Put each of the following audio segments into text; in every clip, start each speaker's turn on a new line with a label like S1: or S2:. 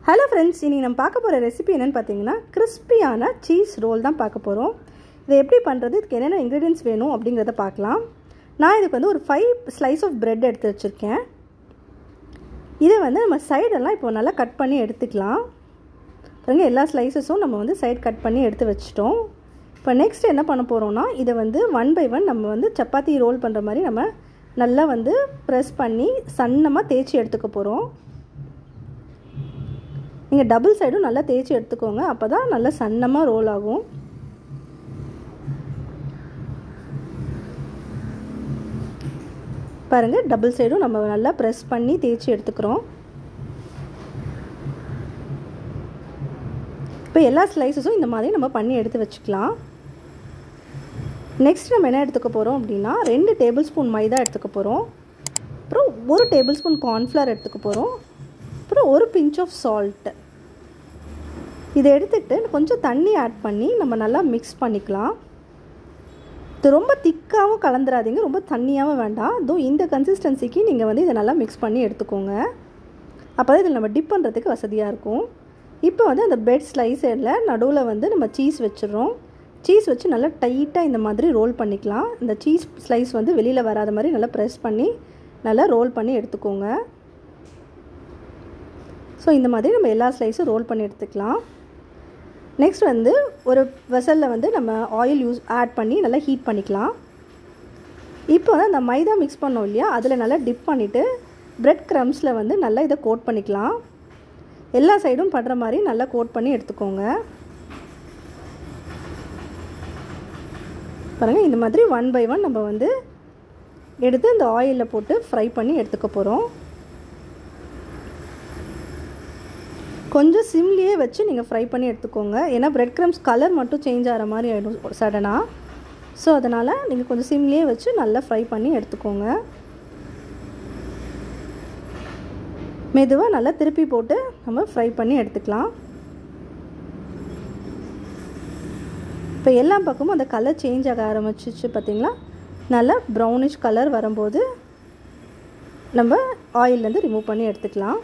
S1: hello friends இன்றைக்கி நம்ம பார்க்க போகிற ரெசிபி என்னென்னு பார்த்தீங்கன்னா கிறிஸ்பியான சீஸ் ரோல் தான் பார்க்க போகிறோம் இதை எப்படி பண்ணுறது இதுக்கு என்னென்ன இன்க்ரீடியன்ஸ் வேணும் அப்படிங்கிறத பார்க்கலாம் நான் இதுக்கு வந்து ஒரு ஃபைவ் ஸ்லைஸ் ஆஃப் பிரெட் எடுத்து வச்சுருக்கேன் இதை வந்து நம்ம சைடெல்லாம் இப்போ நல்லா கட் பண்ணி எடுத்துக்கலாம் பாருங்க எல்லா ஸ்லைசஸும் நம்ம வந்து சைட் கட் பண்ணி எடுத்து வச்சிட்டோம் இப்போ நெக்ஸ்ட் என்ன பண்ண போகிறோம்னா இதை வந்து ஒன் பை ஒன் நம்ம வந்து சப்பாத்தி ரோல் பண்ணுற மாதிரி நம்ம நல்லா வந்து ப்ரெஸ் பண்ணி சன்னமாக தேய்ச்சி எடுத்துக்க போகிறோம் நீங்கள் டபுள் சைடும் நல்லா தேய்ச்சி எடுத்துக்கோங்க அப்போ தான் நல்லா சன்னமாக ரோல் ஆகும் பாருங்கள் டபுள் சைடும் நம்ம நல்லா ப்ரெஸ் பண்ணி தேய்ச்சி எடுத்துக்கிறோம் இப்போ எல்லா ஸ்லைசஸும் இந்த மாதிரி நம்ம பண்ணி எடுத்து வச்சுக்கலாம் நெக்ஸ்ட் நம்ம என்ன எடுத்துக்க போகிறோம் அப்படின்னா ரெண்டு டேபிள் ஸ்பூன் மைதா எடுத்துக்க போகிறோம் அப்புறம் ஒரு டேபிள் ஸ்பூன் கார்ன்ஃப்ளவர் எடுத்துக்க போகிறோம் அப்புறம் ஒரு பிஞ்ச் ஆஃப் சால்ட்டு இதை எடுத்துகிட்டு கொஞ்சம் தண்ணி ஆட் பண்ணி நம்ம நல்லா மிக்ஸ் பண்ணிக்கலாம் இது ரொம்ப திக்காகவும் கலந்துடாதீங்க ரொம்ப தண்ணியாகவும் வேண்டாம் இதோ இந்த கன்சிஸ்டன்சிக்கு நீங்கள் வந்து இதை நல்லா மிக்ஸ் பண்ணி எடுத்துக்கோங்க அப்போ தான் இதில் நம்ம டிப் பண்ணுறதுக்கு வசதியாக இருக்கும் இப்போ வந்து அந்த பெட் ஸ்லைஸில் நடுவில் வந்து நம்ம சீஸ் வச்சிடுறோம் சீஸ் வச்சு நல்லா டைட்டாக இந்த மாதிரி ரோல் பண்ணிக்கலாம் இந்த சீஸ் ஸ்லைஸ் வந்து வெளியில் வராத மாதிரி நல்லா ப்ரெஸ் பண்ணி நல்லா ரோல் பண்ணி எடுத்துக்கோங்க ஸோ இந்த மாதிரி நம்ம எல்லா ஸ்லைஸும் ரோல் பண்ணி எடுத்துக்கலாம் நெக்ஸ்ட் வந்து ஒரு வெசலில் வந்து நம்ம ஆயில் யூஸ் ஆட் பண்ணி நல்லா ஹீட் பண்ணிக்கலாம் இப்போ வந்து அந்த மைதா மிக்ஸ் பண்ணோம் இல்லையா அதில் நல்லா டிப் பண்ணிவிட்டு ப்ரெட் க்ரம்ஸில் வந்து நல்லா இதை கோட் பண்ணிக்கலாம் எல்லா சைடும் படுற மாதிரி நல்லா கோட் பண்ணி எடுத்துக்கோங்க பாருங்கள் இந்த மாதிரி ஒன் பை ஒன் நம்ம வந்து எடுத்து இந்த ஆயிலில் போட்டு ஃப்ரை பண்ணி எடுத்துக்க போகிறோம் கொஞ்சம் சிம்லேயே வச்சு நீங்கள் ஃப்ரை பண்ணி எடுத்துக்கோங்க ஏன்னா ப்ரெட் க்ரம்ஸ் கலர் மட்டும் சேஞ்ச் ஆகிற மாதிரி ஆகிடும் சடனாக ஸோ அதனால் நீங்கள் கொஞ்சம் சிம்லேயே வச்சு நல்லா ஃப்ரை பண்ணி எடுத்துக்கோங்க மெதுவாக நல்லா திருப்பி போட்டு நம்ம ஃப்ரை பண்ணி எடுத்துக்கலாம் இப்போ எல்லா பக்கமும் அந்த கலர் சேஞ்ச் ஆக ஆரம்பிச்சிச்சு பார்த்திங்களா நல்லா ப்ரௌனிஷ் கலர் வரும்போது நம்ம ஆயிலேருந்து ரிமூவ் பண்ணி எடுத்துக்கலாம்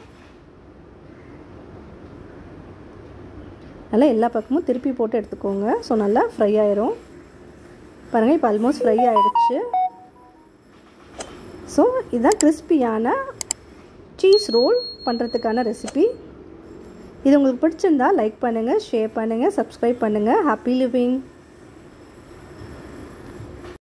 S1: நல்லா எல்லா பக்கமும் திருப்பி போட்டு எடுத்துக்கோங்க ஸோ நல்லா ஃப்ரை ஆயிரும் பாருங்கள் இப்போ ஆல்மோஸ்ட் ஃப்ரை ஆகிடுச்சு ஸோ இதுதான் கிறிஸ்பியான சீஸ் ரோல் பண்ணுறதுக்கான ரெசிபி இது உங்களுக்கு பிடிச்சிருந்தா லைக் பண்ணுங்கள் ஷேர் பண்ணுங்கள் சப்ஸ்கிரைப் பண்ணுங்கள் ஹாப்பி லிவிங்